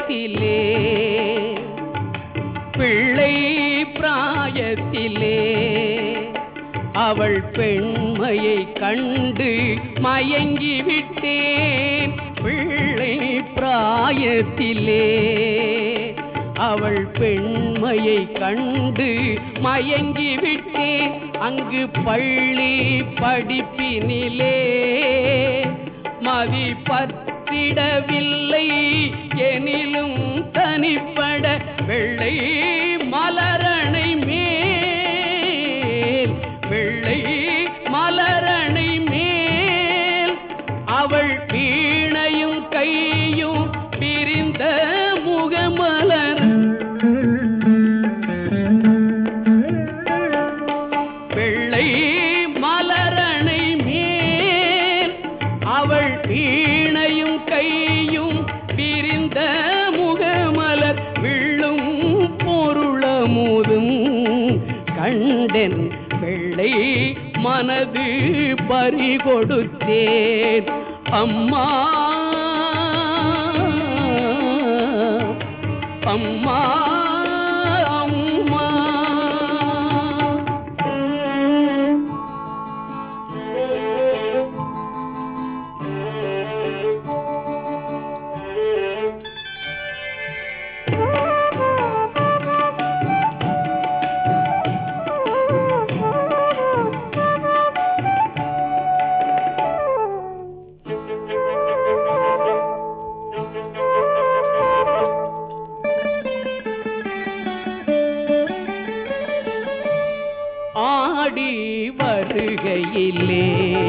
பிராயத்திலே பிள்ளை பிராயத்திலே அவள் பெண்மையை கண்டு மயங்கி விட்டேன் பிள்ளை பிராயத்திலே அவள் பெண்மையை கண்டு மயங்கி விட்டேன் அங்கு பள்ளி படிப்பினிலே மதி பற்றிடவில்லை எனிலும் தனிப்பட வெள்ளை மலரணை மேல் வெள்ளை மலரணை மேல் அவள் வீணையும் கையும் பிரிந்த முகமலர் வெள்ளை மலரணை மேல் அவள் வீணையும் கையும் பிரிந்த முகமலர் விள்ளும் பொருளமுதும் கண்டென் வெள்ளை மனது பறி கொடுத்தேன் அம்மா அம்மா அம்மா ஆடி வருகையிலே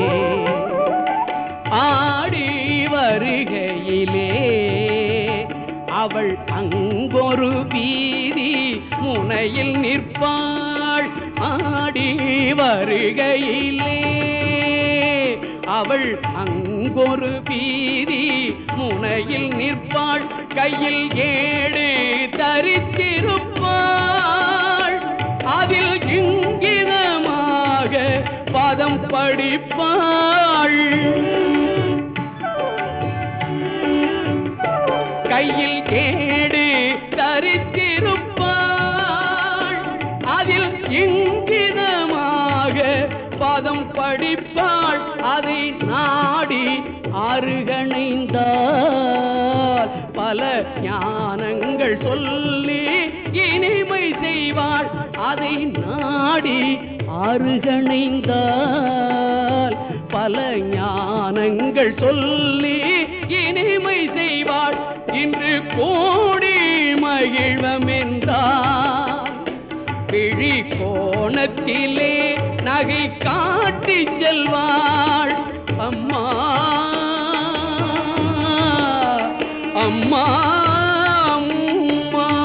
ஆடி வருகையிலே அவள் அங்கொரு வீதி முனையில் நிற்பாள் ஆடி வருகையிலே அவள் அங்கொரு வீதி முனையில் நிற்பாள் கையில் ஏடு தரித்திருப்பாள் அதில் இங்கிதமாக பதம் படிப்பாள் கையில் ஏடு தரித்திருப்பாள் அதில் இங்கிதமாக பதம் படிப்பாள் அதை நாடி அருகணைந்தாள் பல ஞானங்கள் சொல்லி இனிமை செய்வாள் அதை நாடி அருகணைந்தாள் பல ஞானங்கள் சொல்லி இனிமை செய்வாள் இன்று கோடி மகிழ்வமென்றார் விழி கோணத்திலே நகை காட்டி செல்வாள் அம்மா அம்மா அம்மா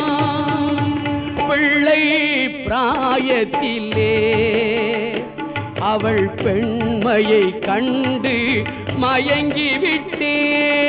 பிள்ளை பிராயத்திலே அவள் பெண்மையை கண்டு மயங்கி விட்டேன்